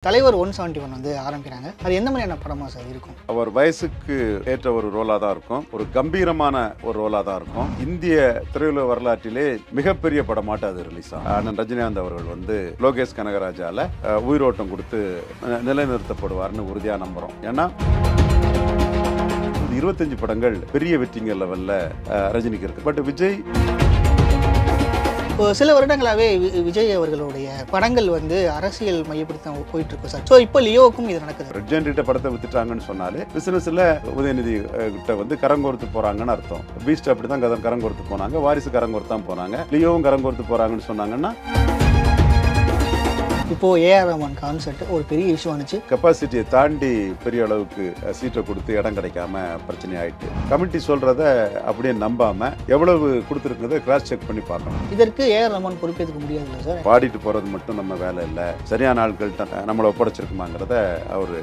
தலைவர் one seventy one வந்து ஆரம்பிக்கிறாங்க அது எந்த மாதிரியான படமாக சார் இருக்கும் அவர் வயசுக்கு ஏற்ற ஒரு ரோலாக தான் இருக்கும் ஒரு கம்பீரமான ஒரு ரோலாக தான் இருக்கும் இந்திய திரையுலக வரலாற்றிலே மிகப்பெரிய படமாட்டு அது ரிலீஸ் ஆகும் அண்ணன் ரஜினிகாந்த் அவர்கள் வந்து லோகேஷ் கனகராஜால அஹ், உயிரோட்டம் கொடுத்து அஹ், நிலைநிறுத்தப்படுவார்னு உறுதியாக நம்புகிறோம் ஏன்னா இந்த இருபத்தஞ்சு படங்கள் பெரிய வெற்றிங்க லெவல்ல அஹ், ரஜினிக்கு இருக்கு பட் விஜய் இப்போ சில வருடங்களாகவே வி- விஜய் அவர்களுடைய படங்கள் வந்து அரசியல் மையப்படுத்தி தான் போயிட்டு இருக்கு சார் ஸோ இப்போ லியோவுக்கும் இது நடக்குது ரெட் ஜெயண்ட் படத்தை வித்துட்டாங்கன்னு சொன்னாலே பிசினஸ்ல உதயநிதி அஹ், கிட்ட வந்து கரங்கோர்த்து போறாங்கன்னு அர்த்தம் பீஸ்ட் அப்படிதான் கதை கரங்கோர்த்து போனாங்க வாரிசு கரங்கோர்த்து தான் போனாங்க லியோவும் கரங்கோர்த்து போறாங்கன்னு சொன்னாங்கன்னா இப்போ ஏஆர் ரஹ்மான் கான்சர்ட் ஒரு பெரிய இஷ்யூ ஆனிச்சு கெப்பாசிட்டியை தாண்டி பெரிய அளவுக்கு அஹ், சீட்டை கொடுத்து இடம் கிடைக்காம பிரச்சனை ஆயிட்டு கமிட்டி சொல்றத அப்படியே நம்பாம எவ்வளவு கொடுத்துருக்கிறத கிராஸ் செக் பண்ணி பார்க்கணும் இதற்கு ஏஆர் ரஹ்மான் பொறுப்பேற்றுக்க முடியாதுல்ல சார் பாடிட்டு போறது மட்டும் நம்ம வேலை இல்லை சரியான ஆட்கள்கிட்ட நம்மளை ஒப்படைச்சிருக்குமாங்கிறத அவரு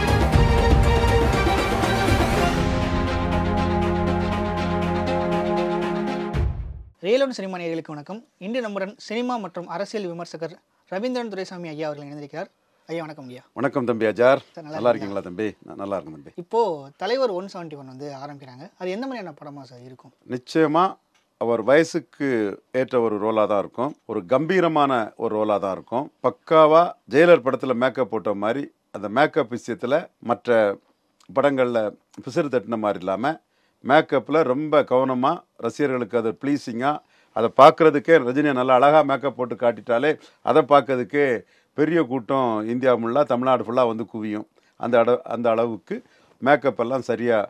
ரியலோன் சினிமா நேயர்களுக்கு வணக்கம் இன்று நம்முடன் சினிமா மற்றும் அரசியல் விமர்சகர் ரவீந்திரன் துரைசாமி ஐயா அவர்கள் இணைந்திருக்கிறார் ஐயா வணக்கம் ஐயா வணக்கம் தம்பி அஜார் சார், நல்லா நல்லா இருக்கீங்களா தம்பி நான் நல்லா இருக்கும் தம்பி இப்போ தலைவர் ஒன் செவன்ட்டி ஒன் வந்து ஆரம்பிக்கிறாங்க அது எந்த மாதிரியான படமாக சார் இருக்கும் நிச்சயமா அவர் வயசுக்கு ஏற்ற ஒரு ரோலாக தான் இருக்கும் ஒரு கம்பீரமான ஒரு ரோலாக தான் இருக்கும் பக்காவா ஜெயிலர் படத்தில் மேக்கப் போட்ட மாதிரி அந்த மேக்கப் விஷயத்தில் மற்ற படங்களில் பிசிறு தட்டின மாதிரி இல்லாமல் மேக்கப்பில் ரொம்ப கவனமாக ரசிகர்களுக்கு அது ப்ளீஸிங்காக அதை பார்க்குறதுக்கே ரஜினியை நல்லா அழகாக மேக்கப் போட்டு காட்டிட்டாலே அதை பார்க்கறதுக்கே பெரிய கூட்டம் இந்தியா ஃபுல்லாக தமிழ்நாடு ஃபுல்லாக வந்து குவியும் அந்த அட அந்த அளவுக்கு மேக்கப் எல்லாம்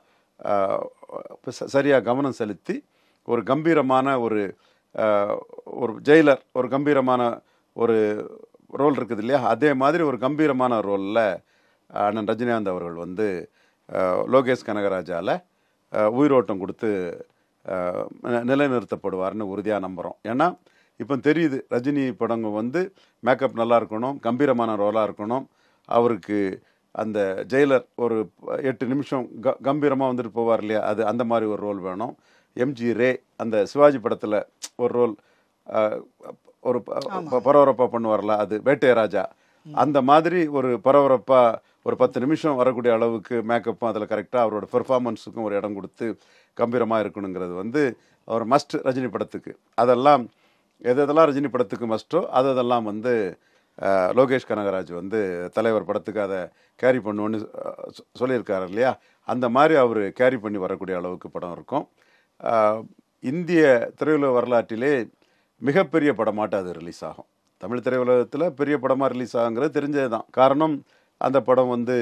சரியாக சரியாக கவனம் செலுத்தி ஒரு கம்பீரமான ஒரு அஹ், ஒரு ஜெயிலர் ஒரு கம்பீரமான ஒரு ரோல் இருக்குது இல்லையா அதே மாதிரி ஒரு கம்பீரமான ரோலில் அண்ணன் ரஜினிகாந்த் அவர்கள் வந்து அஹ், லோகேஷ் கனகராஜால அஹ், உயிரோட்டம் கொடுத்து அஹ், நி- நிலைநிறுத்தப்படுவார்னு உறுதியாக நம்புகிறோம் ஏன்னா இப்போ தெரியுது ரஜினி படங்க வந்து மேக்கப் நல்லா இருக்கணும் கம்பீரமான ரோலாக இருக்கணும் அவருக்கு அந்த ஜெயிலர் ஒரு எட்டு நிமிஷம் க கம்பீரமாக வந்துட்டு போவார் இல்லையா அது அந்த மாதிரி ஒரு ரோல் வேணும் எம்ஜி ரே அந்த சிவாஜி படத்தில் ஒரு ரோல் ஒரு பரபரப்பாக பண்ணுவார்ல அது வேட்டையராஜா அந்த மாதிரி ஒரு பரபரப்பாக ஒரு பத்து நிமிஷம் வரக்கூடிய அளவுக்கு மேக்கப்பும் அதில் கரெக்டாக அவரோட பெர்ஃபார்மன்ஸுக்கும் ஒரு இடம் கொடுத்து கம்பீரமாக இருக்கணுங்கிறது வந்து அவர் மஸ்ட் ரஜினி படத்துக்கு அதெல்லாம் எது எதெல்லாம் ரஜினி படத்துக்கு மஸ்ட்டோ அதெல்லாம் வந்து அஹ், லோகேஷ் கனகராஜ் வந்து தலைவர் படத்துக்கு அதை கேரி பண்ணுவோன்னு அஹ், சொ- சொல்லியிருக்காரு இல்லையா அந்த மாதிரி அவர் கேரி பண்ணி வரக்கூடிய அளவுக்கு படம் இருக்கும் அஹ், இந்திய திரையுலக வரலாற்றிலே மிகப்பெரிய படமாட்டு அது ரிலீஸ் ஆகும் தமிழ் திரையுலகத்தில் பெரிய படமாக ரிலீஸ் ஆகுங்கிறது தெரிஞ்சது தான் காரணம் அந்த படம் வந்து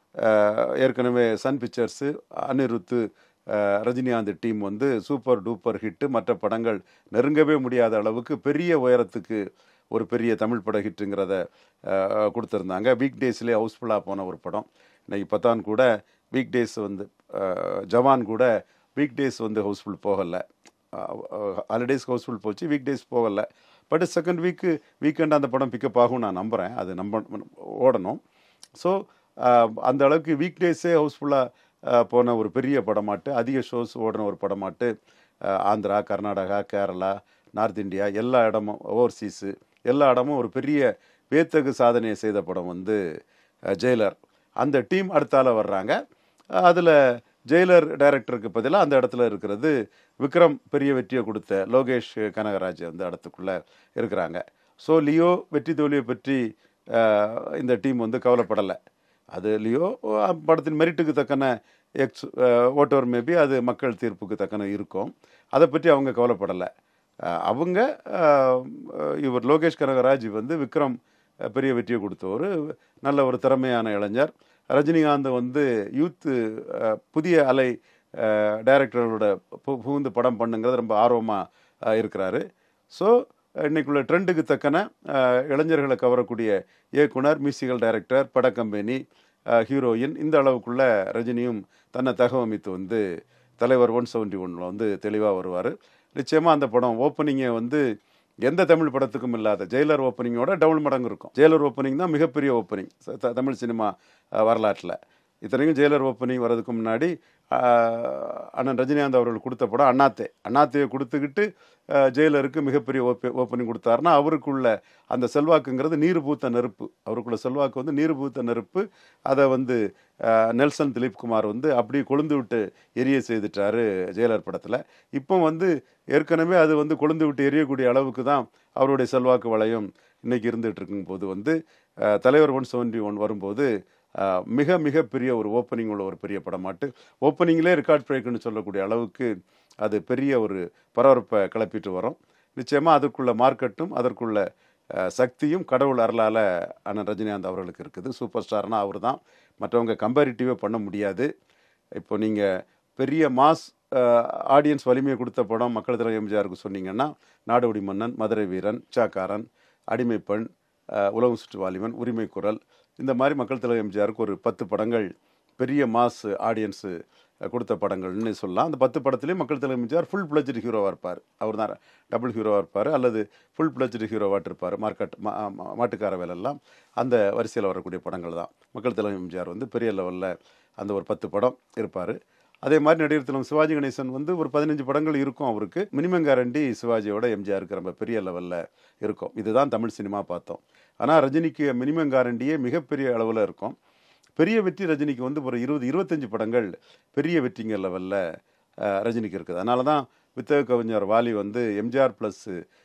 அஹ், ஏற்கனவே சன் பிக்சர்ஸு அனிருத்து அஹ், ரஜினிகாந்த் டீம் வந்து சூப்பர் டூப்பர் ஹிட்டு மற்ற படங்கள் நெருங்கவே முடியாத அளவுக்கு பெரிய உயரத்துக்கு ஒரு பெரிய தமிழ் பட ஹிட்டுங்கிறத அஹ், கொடுத்துருந்தாங்க வீக் டேஸ்லேயே ஹவுஸ்ஃபுல்லாக போன ஒரு படம் இன்னைக்கு பத்தான் கூட வீக் டேஸ் வந்து அஹ், ஜவான் கூட வீக் டேஸ் வந்து ஹவுஸ்ஃபுல் போகலை ஹாலிடேஸ்க்கு ஹவுஸ்ஃபுல் போச்சு வீக் டேஸ் போகலை பட் செகண்ட் வீக்கு வீக்கெண்ட் அந்த படம் பிக்கப் ஆகும் நான் நம்புகிறேன் அது நம்ப ஓடணும் ஸோ அந்த அளவுக்கு வீக் டேஸே ஹவுஸ்ஃபுல்லாக போன ஒரு பெரிய படமாட்டு அதிக ஷோஸ் ஓடின ஒரு படமாட்டு அஹ், ஆந்திரா கர்நாடகா கேரளா நார்த் இந்தியா எல்லா இடமும் ஓவர்சீஸு எல்லா இடமும் ஒரு பெரிய வியத்தகு சாதனையை செய்த படம் வந்து அஹ், ஜெயிலர் அந்த டீம் அடுத்தால வர்றாங்க அதில் ஜெயிலர் டைரக்டருக்கு பதிலாக அந்த இடத்துல இருக்கிறது விக்ரம் பெரிய வெற்றியை கொடுத்த லோகேஷ் கனகராஜ் அந்த இடத்துக்குள்ளே இருக்கிறாங்க ஸோ லியோ வெற்றி தோல்வியை பற்றி அஹ், இந்த டீம் வந்து கவலைப்படலை அது லியோ அஹ், படத்தின் மெரிட்டுக்கு தக்கன எக்ஸ் ஓட்டோர் மேபி அது மக்கள் தீர்ப்புக்கு தக்கன இருக்கும் அதை பற்றி அவங்க கவலைப்படலை அஹ், அவங்க அஹ், இவர் லோகேஷ் கனகராஜ் வந்து விக்ரம் அஹ், பெரிய வெற்றியை கொடுத்தவர் நல்ல ஒரு திறமையான இளைஞர் ரஜினிகாந்த் வந்து யூத்து அஹ், புதிய அலை டைரக்டர்களோட புகுந்து படம் பண்ணுங்கிறது ரொம்ப ஆர்வமாக இருக்கிறாரு ஸோ இன்னைக்குள்ள ட்ரெண்டுக்கு தக்கன அஹ், இளைஞர்களை கவரக்கூடிய இயக்குனர் மியூசிக்கல் டைரக்டர் பட கம்பெனி ஹீரோயின் இந்த அளவுக்குள்ள ரஜினியும் தன்னை தகவமைத்து வந்து தலைவர் ஒன் செவன்ட்டி ஒன்ல வந்து தெளிவாக வருவார் நிச்சயமாக அந்த படம் ஓப்பனிங்கை வந்து எந்த தமிழ் படத்துக்கும் இல்லாத ஜெயிலர் ஓப்பனிங்கோட டபுள் மடங்கு இருக்கும் ஜெயிலர் ஓப்பனிங் தான் மிகப்பெரிய ஓப்பனிங் தமிழ் சினிமா வரலாற்றில் இத்தனைக்கும் ஜெயிலர் ஓப்பனிங் வர்றதுக்கு முன்னாடி ஆஹ், அண்ணன் ரஜினிகாந்த் அவர்கள் கொடுத்த படம் அண்ணாத்தே அண்ணாத்தையை கொடுத்துக்கிட்டு ஆஹ், ஜெயிலருக்கு மிகப்பெரிய ஓப்ப ஓப்பனிங் கொடுத்தாருன்னா அவருக்குள்ள அந்த செல்வாக்குங்கிறது நீர் பூத்த நெருப்பு அவருக்குள்ள செல்வாக்கு வந்து நீர் பூத்த நெருப்பு அதை வந்து ஆஹ், நெல்சன் திலீப் குமார் வந்து அப்படியே கொழுந்து விட்டு எரிய செய்துட்டாரு ஜெயிலர் படத்தில் இப்போ வந்து ஏற்கனவே அது வந்து கொழுந்து விட்டு எரியக்கூடிய அளவுக்கு தான் அவருடைய செல்வாக்கு வளையம் இன்னைக்கு இருந்துகிட்டு இருக்கும் போது வந்து ஆஹ், தலைவர் ஒன் செவன்டி ஒன் வரும்போது ஆஹ், மிக மிக பெரிய ஒரு ஓப்பனிங் உள்ள ஒரு பெரிய படமாட்டு ஓப்பனிங்லேயே ரெக்கார்ட் பிரேக்குன்னு சொல்லக்கூடிய அளவுக்கு அது பெரிய ஒரு பரபரப்பை கிளப்பிட்டு வரும் நிச்சயமாக அதற்குள்ள மார்க்கெட்டும் அதற்குள்ள ஆஹ், சக்தியும் கடவுள் அருளால் அண்ணன் ரஜினிகாந்த் அவர்களுக்கு இருக்குது சூப்பர் ஸ்டார்னா அவர் தான் மற்றவங்க கம்பேரிட்டிவே பண்ண முடியாது இப்போ நீங்கள் பெரிய மாஸ் ஆடியன்ஸ் வலிமையை கொடுத்த படம் மக்கள் தலைவர் எம்ஜிஆருக்கு சொன்னீங்கன்னா நாடோடி மன்னன் மதுரை வீரன் சாக்காரன் அடிமைப்பெண் அஹ், உலகம் சுற்று வாலிபன் உரிமை குரல் இந்த மாதிரி மக்கள் தலைவர் எம்ஜிஆருக்கு ஒரு பத்து படங்கள் பெரிய மாஸ் ஆடியன்ஸு கொடுத்த படங்கள்னு சொல்லலாம் அந்த பத்து படத்துலேயும் மக்கள் தலைவர் எம்ஜிஆர் ஃபுல் பிளஜ்டு ஹீரோவாக இருப்பார் அவர் தான் டபுள் ஹீரோவாக இருப்பார் அல்லது ஃபுல் பிளஜ்டு ஹீரோவாக இருப்பார் மார்க்கெட் மா மா- மாட்டுக்கார வேலையெல்லாம் அந்த வரிசையில் வரக்கூடிய படங்கள் தான் மக்கள் தலைவர் எம்ஜிஆர் வந்து பெரிய லெவலில் அந்த ஒரு பத்து படம் இருப்பார் அதே மாதிரி நடிகர் தினம் சிவாஜி கணேசன் வந்து ஒரு பதினஞ்சு படங்கள் இருக்கும் அவருக்கு மினிமம் கேரண்டி சிவாஜியோட எம்ஜிஆருக்கு ரொம்ப பெரிய லெவலில் இருக்கும் இதுதான் தமிழ் சினிமா பார்த்தோம் ஆனால் ரஜினிக்கு மினிமம் கேரண்டியே மிகப்பெரிய அளவில் இருக்கும் பெரிய வெற்றி ரஜினிக்கு வந்து ஒரு இருபது இருபத்தஞ்சு படங்கள் பெரிய வெற்றிங்க லெவலில் ரஜினிக்கு இருக்குது அதனால தான் வித்தக கவிஞர் வாலி வந்து எம்ஜிஆர் ப்ளஸ்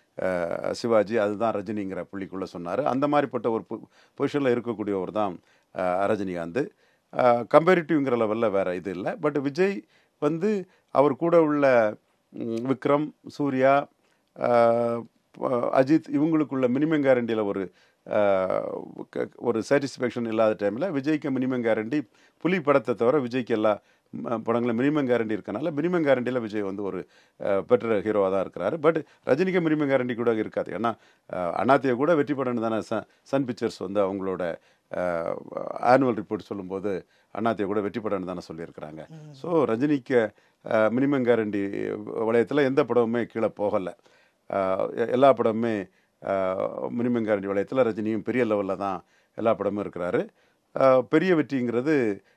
சிவாஜி அதுதான் ரஜினிங்கிற புள்ளிக்குள்ளே சொன்னார் அந்த மாதிரிப்பட்ட ஒரு பொசிஷனில் இருக்கக்கூடியவர் தான் அஹ், ரஜினிகாந்த் கம்பேரிட்டிவ்ங்கிற லெவலில் வேறு இது இல்லை பட் விஜய் வந்து அவர் கூட உள்ள ம், விக்ரம் சூர்யா அஹ், ப- அஜித் இவங்களுக்குள்ள மினிமம் கேரண்டியில் ஒரு அஹ், க- ஒரு சாட்டிஸ்ஃபேக்ஷன் இல்லாத டைமில் விஜய்க்கு மினிமம் கேரண்டி புலி படத்தை தவிர விஜய்க்கு எல்லா ம, படங்களும் மினிமம் கேரண்டி இருக்கனால மினிமம் கேரண்டியில் விஜய் வந்து ஒரு பெட்டர் ஹீரோவாக தான் இருக்கிறாரு பட் ரஜினிக்கு மினிமம் கேரண்டி கூட இருக்காது ஏன்னா அஹ், அண்ணாத்தையை கூட வெற்றி படம் தானே சன் சன் பிக்சர்ஸ் வந்து அவங்களோட ஆனுவல் ரிப்போர்ட் சொல்லும்போது அண்ணாத்தையை கூட வெற்றி படம் தானே சொல்லியிருக்கிறாங்க ஸோ ரஜினிக்கு மினிமம் கேரண்டி வளையத்தில் எந்த படமுமே கீழே போகலை எல்லா படமுமே மினிமம் கேரண்டி வளையத்தில் ரஜினியும் பெரிய லெவலில் தான் எல்லா படமும் இருக்கிறாரு அஹ், பெரிய வெற்றிங்கிறது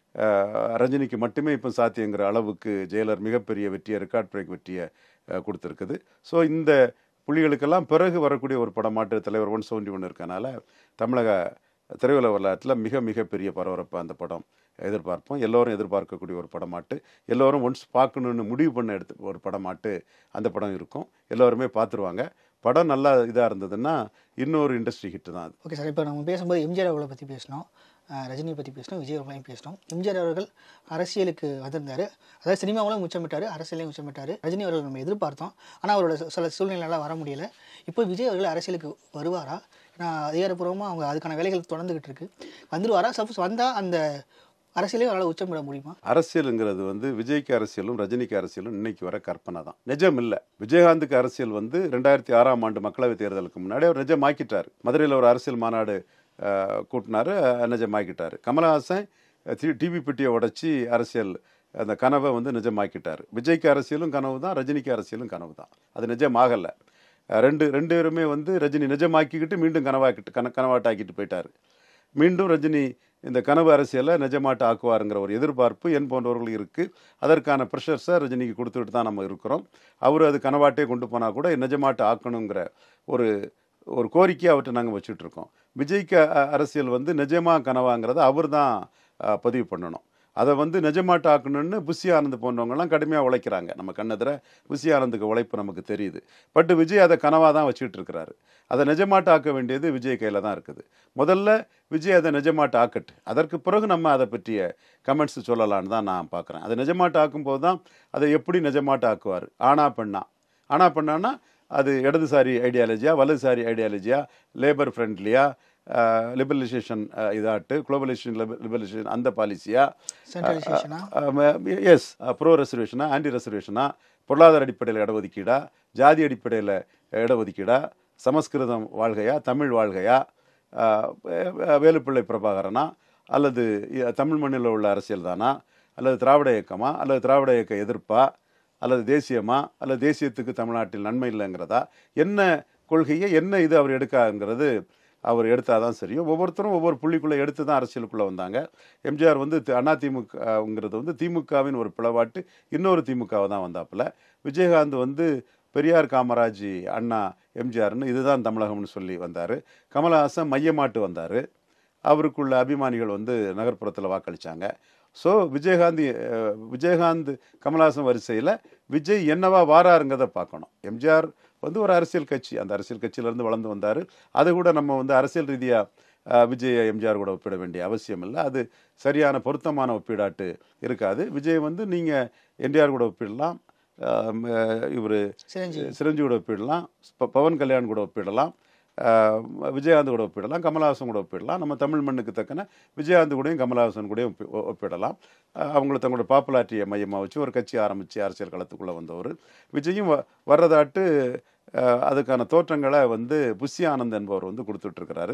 அஹ், ரஜினிக்கு மட்டுமே இப்போ சாத்தியங்கிற அளவுக்கு ஜெயலர் மிகப்பெரிய வெற்றியை ரெக்கார்ட் பிரேக் வெற்றியை அஹ், கொடுத்துருக்குது ஸோ இந்த புள்ளிகளுக்கெல்லாம் பிறகு வரக்கூடிய ஒரு படமாட்டு தலைவர் ஒன் செவன்டி ஒன் இருக்கனால தமிழக திரையுலக வரலாற்றில் மிக மிக பெரிய பரபரப்பு அந்த படம் எதிர்பார்ப்போம் எல்லோரும் எதிர்பார்க்கக்கூடிய ஒரு படமாட்டு எல்லோரும் ஒன்ஸ் பார்க்கணுன்னு முடிவு பண்ண எடுத்து ஒரு படமாட்டு அந்த படம் இருக்கும் எல்லோருமே பார்த்துருவாங்க படம் நல்லா இதாக இருந்ததுன்னா இன்னொரு இண்டஸ்ட்ரி ஹிட் தான் அது ஓகே சார் இப்போ நம்ம பேசும்போது எம்ஜிஆர் அவர்களை பற்றி பேசினோம் அஹ் ரஜினியை பற்றி பேசினோம் விஜய் அவர்களையும் பேசினோம் எம்ஜிஆர் அவர்கள் அரசியலுக்கு வந்திருந்தார் அதாவது சினிமாவிலும் உச்சமிட்டார் அரசியலையும் உச்சமிட்டார் ரஜினி அவர்கள் நம்ம எதிர்பார்த்தோம் ஆனால் அவரோட சில- சில சூழ்நிலைகளால் வர முடியல இப்போ விஜய் அவர்கள் அரசியலுக்கு வருவாரா ஏன்னா அதிகாரப்பூர்வமாக அவங்க அதுக்கான வேலைகள் தொடர்ந்துகிட்டு இருக்கு வந்துருவாரா சப்போஸ் வந்தால் அந்த அரசியலையும் அவரால் உச்சமிட முடியுமா அரசியலுங்கிறது வந்து விஜய்க்கு அரசியலும் ரஜினிக்கு அரசியலும் இன்னைக்கு வர கற்பனை தான் நிஜம் இல்லை விஜயகாந்துக்கு அரசியல் வந்து ரெண்டாயிரத்தி ஆறாம் ஆண்டு மக்களவைத் தேர்தலுக்கு முன்னாடி அவர் நிஜமாக்கிட்டார் மதுரையில் ஒரு அரசியல் மாநாடு அஹ், கூட்டினாரு அஹ், நிஜமாக்கிட்டார் கமலஹாசன் டிவி பெட்டியை உடைச்சி அரசியல் அந்த கனவை வந்து நிஜமாக்கிட்டார் விஜய்க்கு அரசியலும் கனவு தான் ரஜினிக்கு அரசியலும் கனவு தான் அது நிஜமாகலை அஹ், ரெண்டு ரெண்டு பேருமே வந்து ரஜினி நிஜமாக்கிக்கிட்டு மீண்டும் கனவாக்கிட்டு கன கனவாட்டாக்கிட்டு போயிட்டார் மீண்டும் ரஜினி இந்த கனவு அரசியலை நிஜமாட்ட ஆக்குவாருங்கிற ஒரு எதிர்பார்ப்பு என் போன்றவர்களுக்கு இருக்குது அதற்கான ப்ரெஷர்ஸை ரஜினிக்கு கொடுத்துட்டு தான் நம்ம இருக்கிறோம் அவர் அது கனவாட்டே கொண்டு போனால் கூட நிஜமாட்ட ஆக்கணுங்கிற ஒரு ஒரு கோரிக்கையை அவர்கிட்ட நாங்கள் வச்சுட்டு இருக்கோம் விஜய்க்கு அ- அரசியல் வந்து நிஜமா கனவாங்கிறத அவர் தான் பதிவு பண்ணணும் அதை வந்து நிஜமாட்ட ஆக்கணும்னு புஷி ஆனந்த் போன்றவங்கலாம் கடுமையாக உழைக்கிறாங்க நம்ம கண்ணெதிர புஷி ஆனந்துக்கு உழைப்பு நமக்கு தெரியுது பட் விஜய் அதை கனவாக தான் வச்சுட்டு இருக்கிறாரு அதை நிஜமாட்ட ஆக்க வேண்டியது விஜய் கையில் தான் இருக்குது முதல்ல விஜய் அதை நிஜமாட்ட ஆக்கட்டு அதற்கு பிறகு நம்ம அதை பற்றிய கமெண்ட்ஸ் சொல்லலான்னு தான் நான் பார்க்குறேன் அதை நிஜமாட்ட ஆக்கும்போது தான் அதை எப்படி நிஜமாட்ட ஆக்குவார் ஆனா பெண்ணா ஆனா பெண்ணான்னா அது இடதுசாரி ஐடியாலஜியா வலதுசாரி ஐடியாலஜியா லேபர் ஃப்ரெண்ட்லியா லிபரலைசேஷன் இதாட்டு குளோபலைசேஷன் லிபரலைசேஷன் அந்த பாலிசியா சென்ட்ரலைசேஷனா எஸ் ப்ரோ ரெசர்வேஷனா ஆன்டி ரெசர்வேஷனா பொருளாதார அடிப்படையில் இடஒதுக்கீடா ஜாதி அடிப்படையில் இடஒதுக்கீடா சமஸ்கிருதம் வாழ்கையா தமிழ் வாழ்கையா அஹ், வே- வேலுப்பிள்ளை பிரபாகரனா அல்லது இ- தமிழ் மண்ணில் உள்ள அரசியல் தானா அல்லது திராவிட இயக்கமா அல்லது திராவிட இயக்க எதிர்ப்பா அல்லது தேசியமா அல்லது தேசியத்துக்கு தமிழ்நாட்டில் நன்மை இல்லைங்கிறதா என்ன கொள்கையை என்ன இது அவர் எடுக்காங்கிறது அவர் எடுத்தால் தான் சரியும் ஒவ்வொருத்தரும் ஒவ்வொரு புள்ளிக்குள்ளே எடுத்து தான் அரசியலுக்குள்ளே வந்தாங்க எம்ஜிஆர் வந்து தி- அதிமுகங்கிறது வந்து திமுகவின் ஒரு பிளவாட்டு இன்னொரு திமுகவை தான் வந்தாப்புல விஜயகாந்த் வந்து பெரியார் காமராஜ் அண்ணா எம்ஜிஆர்னு இதுதான் தமிழகம்னு சொல்லி வந்தார் கமலஹாசன் மையமாட்டு வந்தார் அவருக்குள்ள அபிமானிகள் வந்து நகர்ப்புறத்தில் வாக்களிச்சாங்க ஸோ விஜயகாந்த் அஹ், விஜயகாந்த் கமலஹாசன் வரிசையில் விஜய் என்னவா வாராருங்கிறத பார்க்கணும் எம்ஜிஆர் வந்து ஒரு அரசியல் கட்சி அந்த அரசியல் கட்சியிலேருந்து வளர்ந்து வந்தார் அது கூட நம்ம வந்து அரசியல் ரீதியாக விஜய் எம்ஜிஆர் கூட ஒப்பிட வேண்டிய அவசியம் இல்லை அது சரியான பொருத்தமான ஒப்பீடாட்டு இருக்காது விஜய் வந்து நீங்கள் என்டிஆர் கூட ஒப்பிடலாம் இவர் சிரஞ்சீவி சிரஞ்சீவி கூட ஒப்பிடலாம் ப- பவன் கல்யாண் கூட ஒப்பிடலாம் அஹ், விஜயகாந்த் கூட ஒப்பிடலாம் கமலஹாசன் கூட ஒப்பிடலாம் நம்ம தமிழ் மண்ணுக்கு தக்கன விஜயகாந்த் கூடயும் கமலஹாசன் கூடயும் ஒப்பி- ஒ- ஒப்பிடலாம் அஹ், அவங்கள தங்களோட பாப்புலாரிட்டியை மையமாக வச்சு ஒரு கட்சி ஆரம்பித்து அரசியல் களத்துக்குள்ளே வந்தவர் விஜயும் வ- வர்றதாட்டு அஹ், அதுக்கான தோற்றங்களை வந்து புஷி ஆனந்த் என்பவர் வந்து கொடுத்துட்ருக்கிறாரு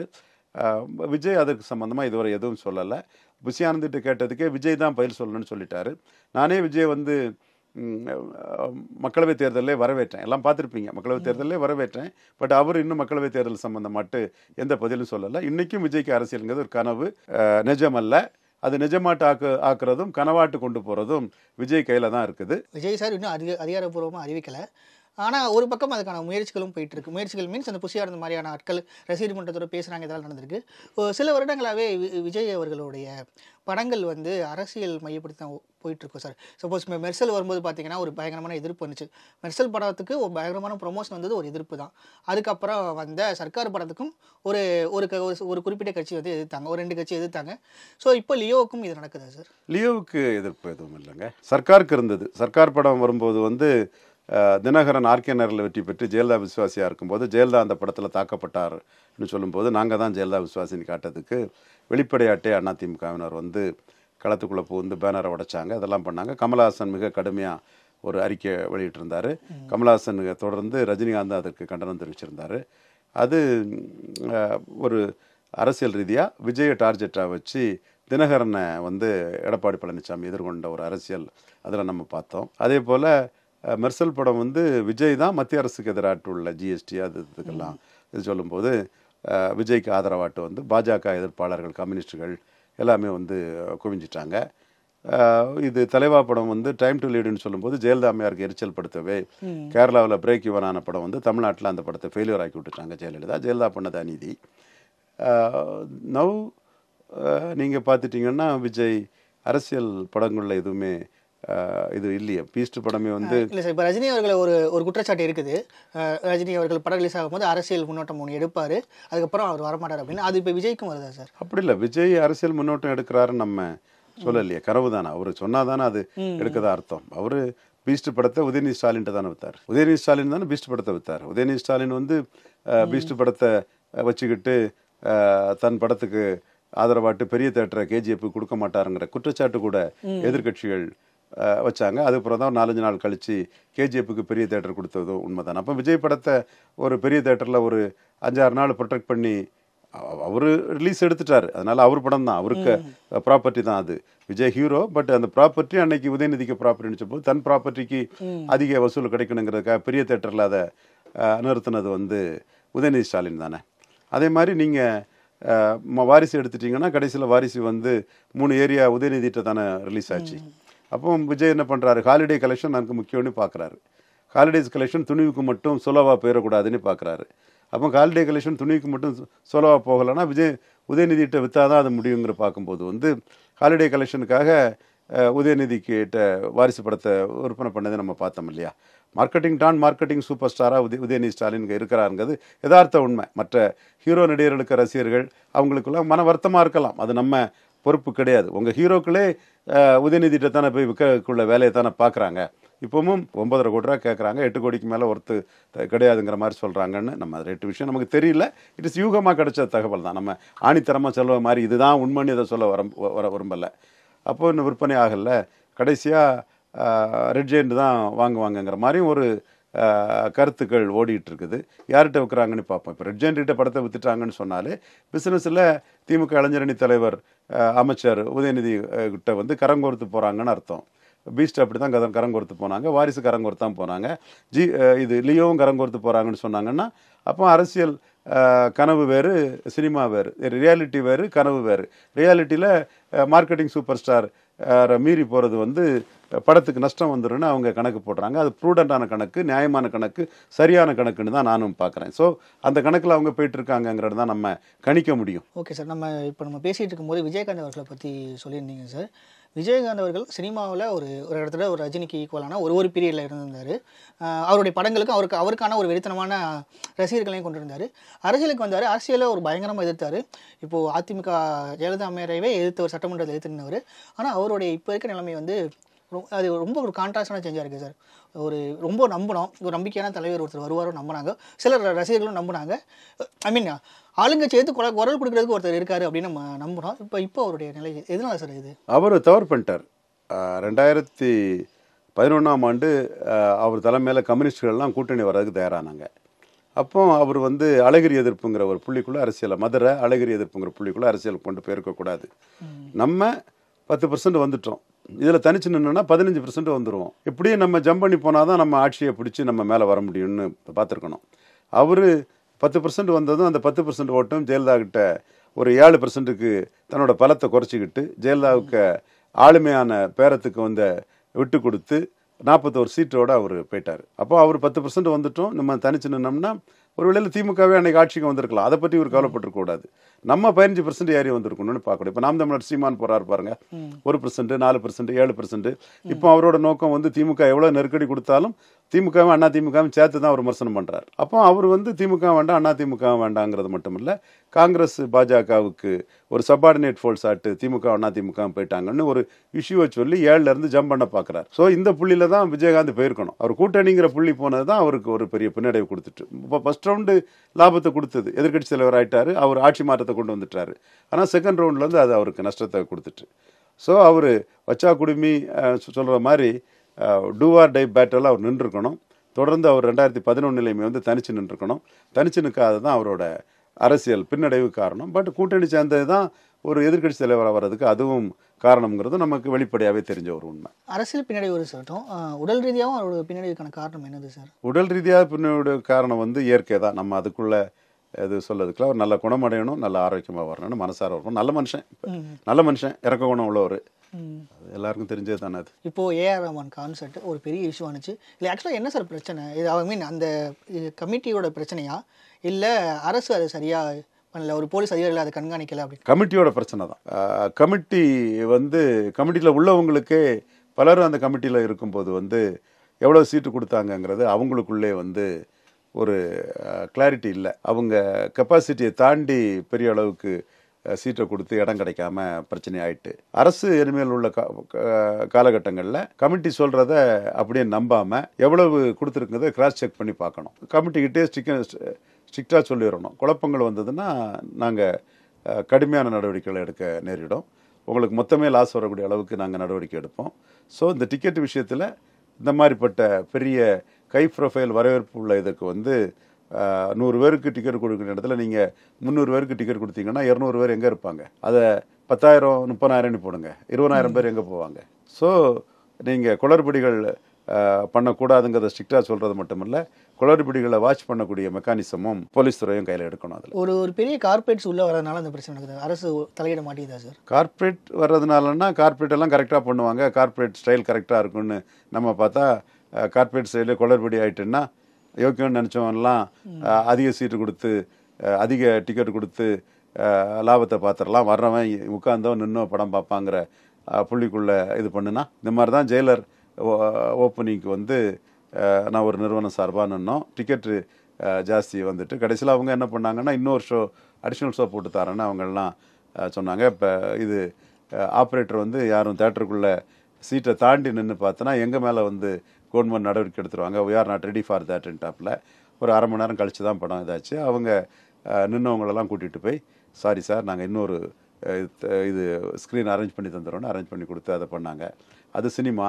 விஜய் அதுக்கு சம்மந்தமாக இதுவரை எதுவும் சொல்லலை புஷி ஆனந்திட்ட கேட்டதுக்கே விஜய் தான் பயில் சொல்லணும்னு சொல்லிட்டாரு நானே விஜய் வந்து ம், அஹ், மக்களவைத் தேர்தலே வரவேற்றேன் எல்லாம் பார்த்துருப்பீங்க மக்களவைத் தேர்தலே வரவேற்றேன் பட் அவர் இன்னும் மக்களவைத் தேர்தல் சம்பந்தமாட்டு எந்த பதிலும் சொல்லலை இன்றைக்கும் விஜய்க்கு அரசியலுங்கிறது ஒரு கனவு அஹ், நிஜமல்ல அது நிஜமாட்டு ஆக்கு ஆக்குறதும் கனவாட்டு கொண்டு போகிறதும் விஜய் கையில் தான் இருக்குது விஜய் சார் இன்னும் அதிக அதிகாரப்பூர்வமாக அறிவிக்கலை ஆனால் ஒரு பக்கம் அதுக்கான முயற்சிகளும் போயிட்டு இருக்கு முயற்சிகள் மீன்ஸ் அந்த புசியாக இருந்த மாதிரியான ஆட்கள் ரசிகர் மன்றத்தோட பேசுகிறாங்க இதெல்லாம் நடந்திருக்கு ஒரு சில வருடங்களாகவே வி- விஜய் அவர்களுடைய படங்கள் வந்து அரசியல் மையப்படுத்தி தான் போயிட்டு இருக்கோம் சார் சப்போஸ் மெர்சல் வரும்போது பார்த்தீங்கன்னா ஒரு பயங்கரமான எதிர்ப்பு வந்துச்சு மெர்சல் படத்துக்கு ஒரு பயங்கரமான ப்ரொமோஷன் வந்தது ஒரு எதிர்ப்பு தான் அதுக்கப்புறம் வந்த சர்க்கார் படத்துக்கும் ஒரு ஒரு க- ஒரு- ஒரு குறிப்பிட்ட கட்சி வந்து எதிர்த்தாங்க ஒரு ரெண்டு கட்சி எதிர்த்தாங்க ஸோ இப்போ லியோவுக்கும் இது நடக்குதா சார் லியோவுக்கு எதிர்ப்பு எதுவும் இல்லைங்க சர்க்காருக்கு இருந்தது சர்க்கார் படம் வரும்போது வந்து அஹ், தினகரன் ஆர்கே நகரில் வெற்றி பெற்று ஜெயலலிதா விசுவாசியாக இருக்கும்போது ஜெயலலிதா அந்த படத்தில் தாக்கப்பட்டார்னு சொல்லும்போது நாங்கள் தான் ஜெயலலிதா விசுவாசின்னு காட்டுறதுக்கு வெளிப்படையாட்டே அதிமுகவினர் வந்து களத்துக்குள்ளே புகுந்து பேனரை உடைச்சாங்க அதெல்லாம் பண்ணாங்க கமலஹாசன் மிக கடுமையாக ஒரு அறிக்கை வெளியிட்டிருந்தார் கமலஹாசன் தொடர்ந்து ரஜினிகாந்த் அதற்கு கண்டனம் தெரிவிச்சிருந்தார் அது அஹ், ஒரு அரசியல் ரீதியாக விஜயை டார்கெட்டாக வச்சு தினகரனை வந்து எடப்பாடி பழனிசாமி எதிர்கொண்ட ஒரு அரசியல் அதில் நம்ம பார்த்தோம் அதே போல் மெர்சல் படம் வந்து விஜய் தான் மத்திய அரசுக்கு எதிராட்டுள்ள ஜிஎஸ்டி அது இதுக்கெல்லாம் இது சொல்லும்போது அஹ், விஜய்க்கு ஆதரவாட்டு வந்து பாஜக எதிர்ப்பாளர்கள் கம்யூனிஸ்டுகள் எல்லாமே வந்து குவிஞ்சிட்டாங்க அஹ், இது தலைவா படம் வந்து டைம் டு லீடுன்னு சொல்லும்போது ஜெயலலிதா அம்மையாருக்கு எரிச்சல் படுத்தவே கேரளாவில் பிரேக் யுவனான படம் வந்து தமிழ்நாட்டில் அந்த படத்தை ஃபெயிலியர் ஆக்கி விட்டுட்டாங்க ஜெயலலிதா ஜெயலலிதா பண்ணது அநீதி நவ் நீங்கள் பார்த்துட்டிங்கன்னா விஜய் அரசியல் படங்களில் எதுவுமே அஹ், இது இல்லையே பீஸ்ட் படமே வந்து இல்லை சார் இப்போ ரஜினி அவர்கள் ஒரு ஒரு குற்றச்சாட்டு இருக்குது அஹ் ரஜினி அவர்கள் படம் ரிலீஸ் ஆகும்போது அரசியல் முன்னோட்டம் ஒன்று எடுப்பார் அதுக்கப்புறம் அவர் வரமாட்டார் அப்படின்னு அது இப்போ விஜய்க்கும் வருதா சார் அப்படி இல்லை விஜய் அரசியல் முன்னோட்டம் எடுக்கிறாருன்னு நம்ம சொல்லலையே கனவு தானே அவர் சொன்னாதானே அது எடுக்கதா அர்த்தம் அவர் பீஸ்ட் படத்தை உதயநிதி ஸ்டாலின்ட்டு தானே வித்தார் உதயநிதி ஸ்டாலின் தானே பீஸ்ட் படத்தை வித்தார் உதயநிதி ஸ்டாலின் வந்து அஹ், பீஸ்ட் படத்தை அஹ், வச்சுக்கிட்டு அஹ், தன் படத்துக்கு ஆதரவாட்டு பெரிய தேட்டரை கேஜிஎஃப் கொடுக்க மாட்டாருங்கிற குற்றச்சாட்டு கூட எதிர்க்கட்சிகள் அஹ், வச்சாங்க அதுக்கப்புறம் தான் ஒரு நாலஞ்சு நாள் கழிச்சு கேஜிஎஃப்க்கு பெரிய தேட்டர் கொடுத்ததும் உண்மைதான் அப்போ விஜய் படத்தை ஒரு பெரிய தேட்டரில் ஒரு அஞ்சாறு நாள் ப்ரொடெக்ட் பண்ணி அவர் ரிலீஸ் எடுத்துட்டாரு அதனால அவர் படம் தான் அவருக்கு ப்ராப்பர்ட்டி தான் அது விஜய் ஹீரோ பட் அந்த ப்ராப்பர்ட்டி அன்னைக்கு உதயநிதிக்கு ப்ராப்பர்ட்டின்னு சொல்லும்போது தன் ப்ராப்பர்ட்டிக்கு அதிக வசூல் கிடைக்கணுங்கிறதுக்காக பெரிய தேட்டரில் அதை அஹ், நிறுத்தினது வந்து உதயநிதி ஸ்டாலின் தானே அதே மாதிரி நீங்கள் வாரிசு எடுத்துட்டிங்கன்னா கடைசியில் வாரிசு வந்து மூணு ஏரியா உதயநிதிட்ட தானே ரிலீஸ் ஆச்சு அப்போ விஜய் என்ன பண்ணுறாரு ஹாலிடே கலெக்ஷன் எனக்கு முக்கியம்னு பார்க்குறாரு ஹாலிடேஸ் கலெக்ஷன் துணிவுக்கு மட்டும் சொலவாக போயிடக்கூடாதுன்னு பார்க்குறாரு அப்போ ஹாலிடே கலெக்ஷன் துணிவுக்கு மட்டும் சொலவாக போகலைன்னா விஜய் உதயநிதிட்ட விற்றா தான் அது முடியுங்கிற பார்க்கும்போது வந்து ஹாலிடே கலெக்ஷனுக்காக அஹ், உதயநிதி கிட்ட வாரிசு படத்தை விற்பனை பண்ணதை நம்ம பார்த்தோம் இல்லையா மார்க்கெட்டிங் டான் மார்க்கெட்டிங் சூப்பர் ஸ்டாராக உதய உதயநிதி ஸ்டாலின் இங்கே இருக்கிறாருங்கிறது யதார்த்த உண்மை மற்ற ஹீரோ நடிகர்களுக்கு ரசிகர்கள் அவங்களுக்குள்ள மன வருத்தமாக இருக்கலாம் அது நம்ம பொறுப்பு கிடையாது உங்கள் ஹீரோக்களே அஹ், உதயநிதிட்ட தானே போய் விற்கக்குள்ள வேலையை தானே பார்க்குறாங்க இப்போவும் ஒன்பதரை கோடி ரூபா கேட்குறாங்க எட்டு கோடிக்கு மேலே ஒருத்து த- கிடையாதுங்கிற மாதிரி சொல்கிறாங்கன்னு நம்ம அது ரெண்டு விஷயம் நமக்கு தெரியல இட் இஸ் யூகமாக கிடைச்ச தகவல் தான் நம்ம ஆணித்தரமாக சொல்லுவ மாதிரி இதுதான் உண்மைன்னு இதை சொல்ல வர வர விரும்பலை அப்போ இன்னும் விற்பனை ஆகல கடைசியாக ரெட் ஜெயிண்ட் தான் வாங்குவாங்கங்கிற மாதிரியும் ஒரு அஹ், கருத்துக்கள் ஓடிட்டு இருக்குது யார்கிட்ட விற்கிறாங்கன்னு பார்ப்போம் இப்போ ரெட் ஜெயிண்ட் கிட்ட படத்தை வித்துட்டாங்கன்னு சொன்னாலே பிஸ்னஸில் திமுக இளைஞரணி தலைவர் அஹ், அமைச்சர் உதயநிதி அஹ், கிட்ட வந்து கரங்கோர்த்து போகிறாங்கன்னு அர்த்தம் பீஸ்ட் அப்படி தான் கதம் கரங்கோர்த்து போனாங்க வாரிசு கரங்கோர்த்து தான் போனாங்க ஜி அஹ், இது லியோவும் கரங்கோர்த்து போகிறாங்கன்னு சொன்னாங்கன்னா அப்போ அரசியல் அஹ், கனவு வேறு சினிமா வேறு ரியாலிட்டி வேறு கனவு வேறு ரியாலிட்டியில் மார்க்கெட்டிங் சூப்பர் ஸ்டார் மீறி போகிறது வந்து அஹ், படத்துக்கு நஷ்டம் வந்துடும்னு அவங்க கணக்கு போடுறாங்க அது ப்ரூடண்டான கணக்கு நியாயமான கணக்கு சரியான கணக்குன்னு தான் நானும் பார்க்குறேன் ஸோ அந்த கணக்கில் அவங்க போயிட்டு இருக்காங்கங்கிறது தான் நம்ம கணிக்க முடியும் ஓகே சார் நம்ம இப்போ நம்ம பேசிகிட்டு இருக்கும்போது விஜயகாந்த் அவர்களை பற்றி சொல்லியிருந்தீங்க சார் விஜயகாந்த் அவர்கள் சினிமாவில் ஒரு ஒரு இடத்துல ஒரு ரஜினிக்கு ஈக்குவலான ஒரு ஒரு பீரியடில் இருந்திருந்தார் ஆஹ் அவருடைய படங்களுக்கு அவருக்கு அவருக்கான ஒரு வெறித்தனமான ரசிகர்களையும் கொண்டிருந்தார் அரசியலுக்கு வந்தார் அரசியலை ஒரு பயங்கரமாக எதிர்த்தார் இப்போது அதிமுக ஜெயலலிதா அம்மையாரையவே எதிர்த்தவர் சட்டமன்றத்தில் எதிர்த்திருந்தவர் ஆனால் அவருடைய இப்போ இருக்க நிலைமை வந்து ரொ- அது ரொம்ப ஒரு கான்ட்ராஸ்டான சேஞ்சாக இருக்குது சார் ஒரு ரொம்ப நம்பினோம் ஒரு நம்பிக்கையான தலைவர் ஒருத்தர் வருவாரோ நம்பினாங்க சிலர் ரசிகர்களும் நம்பினாங்க ஐ மீன் ஆளுங்கட்சி எடுத்து குரல் குரல் கொடுக்கறதுக்கு ஒருத்தர் இருக்காரு அப்படின்னு நம்ம நம்புகிறோம் இப்போ இப்போ அவருடைய நிலை எதனால சார் இது அவர் தவறு பண்ணிட்டார் அஹ், ரெண்டாயிரத்தி பதினொன்றாம் ஆண்டு அஹ், அவர் தலைமையில் கம்யூனிஸ்டுகள்லாம் கூட்டணி வர்றதுக்கு தயாரானாங்க அப்போ அவர் வந்து அழகிரி எதிர்ப்புங்கிற ஒரு புள்ளிக்குள்ளே அரசியலை மதுரை அழகிரி எதிர்ப்புங்கிற புள்ளிக்குள்ளே அரசியல் கொண்டு போயிருக்கக்கூடாது நம்ம பத்து பர்சன்ட் வந்துட்டோம் இதில் தனிச்சு நின்றுனா பதினஞ்சு பர்சன்ட் வந்துடுவோம் இப்படியே நம்ம ஜம்ப் பண்ணி போனால் தான் நம்ம ஆட்சியை பிடிச்சி நம்ம மேலே வர முடியும்னு பார்த்துருக்கணும் அவர் பத்து பர்சன்ட் வந்ததும் அந்த பத்து பர்சன்ட் ஓட்டும் ஜெயலலிதா கிட்ட ஒரு ஏழு பர்சன்ட்டுக்கு தன்னோட பலத்தை குறைச்சிக்கிட்டு ஜெயலலிதாவுக்கு ஆளுமையான பேரத்துக்கு வந்த விட்டு கொடுத்து நாற்பத்தோரு சீட்டோட அவர் போயிட்டார் அப்போ அவர் பத்து பர்சன்ட் வந்துட்டோம் நம்ம தனிச்சு நின்னோம்னா ஒரு வேளையில் திமுகவே அன்னைக்கு ஆட்சிக்கு வந்திருக்கலாம் அதை பற்றி இவர் கவலைப்பட்டிருக்க கூடாது நம்ம பதினஞ்சு பர்சன்ட் ஏறி வந்திருக்கணும்னு பார்க்கணும் இப்போ நாம் தமிழர் சீமான் போறாரு பாருங்க ஒரு பர்சன்ட் நாலு பர்சன்ட் ஏழு பர்சன்ட் இப்போ அவரோட நோக்கம் வந்து திமுக எவ்வளோ நெருக்கடி கொடுத்தாலும் திமுகவும் அண்ணா திமுகவும் சேர்த்து தான் அவர் விமர்சனம் பண்றாரு அப்போ அவர் வந்து திமுக வேண்டாம் அண்ணா திமுக வேண்டாங்கிறது மட்டும் இல்ல காங்கிரஸ் பாஜகவுக்கு ஒரு சப்பார்டினேட் ஃபோல்ஸ் ஆட்டு திமுக அண்ணா திமுக போயிட்டாங்கன்னு ஒரு இஷ்யூவை சொல்லி ஏழுல இருந்து ஜம்ப் பண்ண பார்க்கறாரு ஸோ இந்த புள்ளியில தான் விஜயகாந்த் போயிருக்கணும் அவர் கூட்டணிங்கிற புள்ளி போனது தான் அவருக்கு ஒரு பெரிய பின்னடைவு கொடுத்துட்டு இப்போ ஃபர்ஸ்ட் ரவுண்டு லாபத்தை கொடுத்தது எதிர்க்கட்சி தலைவர் ஆயிட்டாரு அவர் ஆட்சி மாற்றத்தை கொண்டு வந்துட்டாரு ஆனால் செகண்ட் ரவுண்ட்ல இருந்து அது அவருக்கு நஷ்டத்தை கொடுத்துட்டு ஸோ அவர் வச்சா குடுமி அஹ், சொ- சொல்ற மாதிரி டூஆர் டை பேட்டில் அவர் நின்றுருக்கணும் தொடர்ந்து அவர் ரெண்டாயிரத்தி பதினொன்னுலையுமே வந்து தனிச்சு நின்றுருக்கணும் தனிச்சு நிற்காத தான் அவரோட அரசியல் பின்னடைவு காரணம் பட் கூட்டணி சேர்ந்தது தான் ஒரு எதிர்க்கட்சி தலைவராக வர்றதுக்கு அதுவும் காரணம்ங்கிறது நமக்கு வெளிப்படையாகவே தெரிஞ்ச ஒரு உண்மை அரசியல் பின்னாடி ஒரு சொல்லட்டும் ஆஹ் உடல் ரீதியாகவும் அவரோட பின்னடைவுக்கான காரணம் என்னது சார் உடல் ரீதியாக பின்னோட காரணம் வந்து இயற்கை தான் நம்ம அதுக்குள்ள இது சொல்லதுக்குள்ள அவர் நல்ல குணமடையணும் நல்ல ஆரோக்கியமாக வரணும்னு மனசார வரணும் நல்ல மனுஷன் நல்ல மனுஷன் இறக்க குணம் உள்ளவர் ம். அது எல்லாருக்கும் தெரிஞ்சது தானே அது இப்போ ஏஆர் ரஹ்மான் கான்சர்ட் ஒரு பெரிய இஷ்யூ ஆனிச்சு இல்லை ஆக்சுவலாக என்ன சார் பிரச்சனை இது ஐ மீன் அந்த கமிட்டியோட பிரச்சனையா இல்லை அரசு அதை சரியா பண்ணல ஒரு போலீஸ் அதிகாரிகள் அதை கண்காணிக்கல அப்படி கமிட்டியோட பிரச்சனை தான் அஹ், கமிட்டி வந்து கமிட்டியில் உள்ளவங்களுக்கே பலரும் அந்த கமிட்டியில் இருக்கும்போது வந்து எவ்வளோ சீட்டு கொடுத்தாங்கங்கிறது அவங்களுக்குள்ளே வந்து ஒரு கிளாரிட்டி இல்லை அவங்க கெப்பாசிட்டியை தாண்டி பெரிய அளவுக்கு அஹ், சீட்டை கொடுத்து இடம் கிடைக்காம பிரச்சனை ஆயிட்டு அரசு இனிமேல் உள்ள கா- கா- காலகட்டங்களில் கமிட்டி சொல்கிறத அப்படியே நம்பாமல் எவ்வளவு கொடுத்துருக்குறத கிராஸ் செக் பண்ணி பார்க்கணும் கமிட்டிக்கிட்டே ஸ்டிக்க ஸ்ட்ரிக்டாக சொல்லிடணும் குழப்பங்கள் வந்ததுன்னா நாங்கள் கடுமையான நடவடிக்கைகளை எடுக்க நேரிடும் உங்களுக்கு மொத்தமே லாஸ் வரக்கூடிய அளவுக்கு நாங்கள் நடவடிக்கை எடுப்போம் ஸோ இந்த டிக்கெட் விஷயத்தில் இந்த மாதிரிப்பட்ட பெரிய கை ப்ரொஃபைல் வரவேற்பு உள்ள இதுக்கு வந்து அஹ், நூறு பேருக்கு டிக்கெட் கொடுக்குற இடத்துல நீங்கள் முந்நூறு பேருக்கு டிக்கெட் கொடுத்தீங்கன்னா இரநூறு பேர் எங்கே இருப்பாங்க அதை பத்தாயிரம் முப்பதாயிரம்னு போடுங்க இருபதாயிரம் பேர் எங்கே போவாங்க ஸோ நீங்கள் குளறுபடிகள் அஹ், பண்ணக்கூடாதுங்கிறத ஸ்ட்ரிக்டாக சொல்கிறது மட்டும் இல்லை குளறுபடிகளை வாட்ச் பண்ணக்கூடிய மெக்கானிசமும் போலீஸ் துறையும் கையில் எடுக்கணும் அதில் ஒரு ஒரு பெரிய கார்பரேட்ஸ் உள்ள வரதுனால அந்த பிரச்சனை நடக்குது அரசு தலையிட மாட்டேங்குதா சார் கார்ப்பரேட் வர்றதுனாலன்னா கார்ப்பரேட் எல்லாம் கரெக்டாக பண்ணுவாங்க கார்ப்பரேட் ஸ்டைல் கரெக்டாக இருக்கும்னு நம்ம பார்த்தா கார்ப்பரேட் ஸ்டைலே குளறுபடி ஆயிட்டுன்னா யோக்கியம்னு நினச்சவன்லாம் அஹ், அதிக சீட்டு கொடுத்து அஹ், அதிக டிக்கெட் கொடுத்து அஹ், லாபத்தை பார்த்துடலாம் வர்றவன் உட்கார்ந்தோ நின்னோ படம் பார்ப்பாங்கிற அஹ், புள்ளிக்குள்ள இது பண்ணுனா இந்த மாதிரி தான் ஜெயிலர் ஓப்பனிங்க்கு வந்து அஹ், நான் ஒரு நிறுவனம் சார்பாக நின்னோம் டிக்கெட்டு ஜாஸ்தி வந்துட்டு கடைசியில் அவங்க என்ன பண்ணாங்கன்னா இன்னொரு ஷோ அடிஷ்னல் ஷோ போட்டு தரேன்னு அவங்கெல்லாம் அஹ், சொன்னாங்க இப்போ இது ஆப்ரேட்டர் வந்து யாரும் தேட்டருக்குள்ளே சீட்டை தாண்டி நின்று பார்த்தோன்னா எங்கள் மேலே வந்து கவர்மெண்ட் நடவடிக்கை எடுத்துருவாங்க we are not ready for டாப்பில் ஒரு அரை மணி நேரம் கழிச்சு தான் படம் இதாச்சு அவங்க அஹ், நின்னவங்களெல்லாம் கூட்டிகிட்டு போய் சாரி சார் நாங்கள் இன்னொரு அஹ், இது- இது ஸ்க்ரீன் அரேஞ்ச் பண்ணி தந்துடுறோன்னு அரேஞ்ச் பண்ணி கொடுத்து அதை பண்ணாங்க அது சினிமா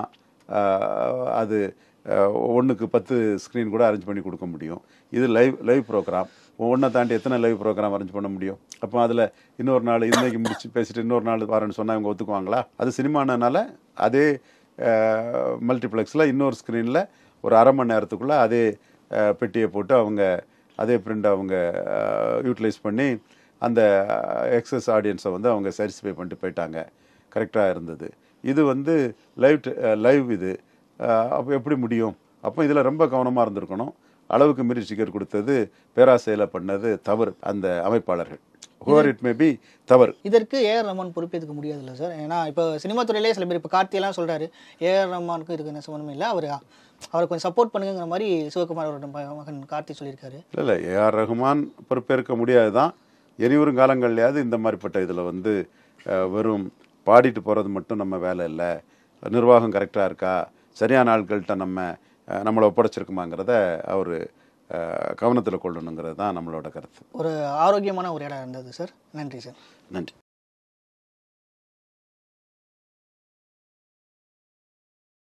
அது ஒன்றுக்கு பத்து ஸ்க்ரீன் கூட அரேஞ்ச் பண்ணி கொடுக்க முடியும் இது லைவ் லைவ் ப்ரோக்ராம் ஒன்றை தாண்டி எத்தனை லைவ் ப்ரோக்ராம் அரேஞ்ச் பண்ண முடியும் அப்போ அதில் இன்னொரு நாள் இன்னைக்கு முடிச்சு பேசிட்டு இன்னொரு நாள் வரேன்னு சொன்னால் இவங்க ஒத்துக்குவாங்களா அது சினிமானனால அதே மல்டிப்ளெக்ஸில் இன்னொரு ஸ்க்ரீனில் ஒரு அரை மணி நேரத்துக்குள்ளே அதே அஹ், பெட்டியை போட்டு அவங்க அதே பிரிண்ட் அவங்க யூட்டிலைஸ் பண்ணி அந்த எக்ஸஸ் ஆடியன்ஸை வந்து அவங்க சாட்டிஸ்ஃபை பண்ணிட்டு போயிட்டாங்க கரெக்டாக இருந்தது இது வந்து லைவ் லைவ் இது அஹ், அப்போ எப்படி முடியும் அப்போ இதில் ரொம்ப கவனமாக இருந்திருக்கணும் அளவுக்கு மீறி டிக்கெட் கொடுத்தது பேராசையில் பண்ணது தவறு அந்த அமைப்பாளர்கள் ஹோர் இட் மே பி தவறு இதற்கு ஏஆர் ரஹ்மான் பொறுப்பேற்றுக்க முடியாதுல்ல சார் ஏன்னா இப்போ சினிமா துறையிலே சில பேர் இப்போ கார்த்தியெல்லாம் சொல்றாரு ஏஆர் ரஹ்மானுக்கும் இதுக்கு என்ன சம்மந்தம் இல்லை அவர் அவரை கொஞ்சம் சப்போர்ட் பண்ணுங்கிற மாதிரி சிவகுமார் அவரோட ம- மகன் கார்த்தி சொல்லியிருக்காரு இல்லை இல்லை ஏஆர் ரஹ்மான் பொறுப்பேற்க முடியாது தான் இனிவரும் காலங்கள்லையாவது இந்த மாதிரிப்பட்ட இதில் வந்து அஹ், வெறும் பாடிட்டு போகிறது மட்டும் நம்ம வேலை இல்லை நிர்வாகம் கரெக்டாக இருக்கா சரியான ஆட்கள்கிட்ட நம்ம அஹ், நம்மளை ஒப்படைச்சிருக்குமாங்கிறத அவர் கவனத்தில் கொள்ளணுங்கிறது தான் நம்மளோட கருத்து ஒரு ஆரோக்கியமான ஒரு இடம் இருந்தது சார் நன்றி சார் நன்றி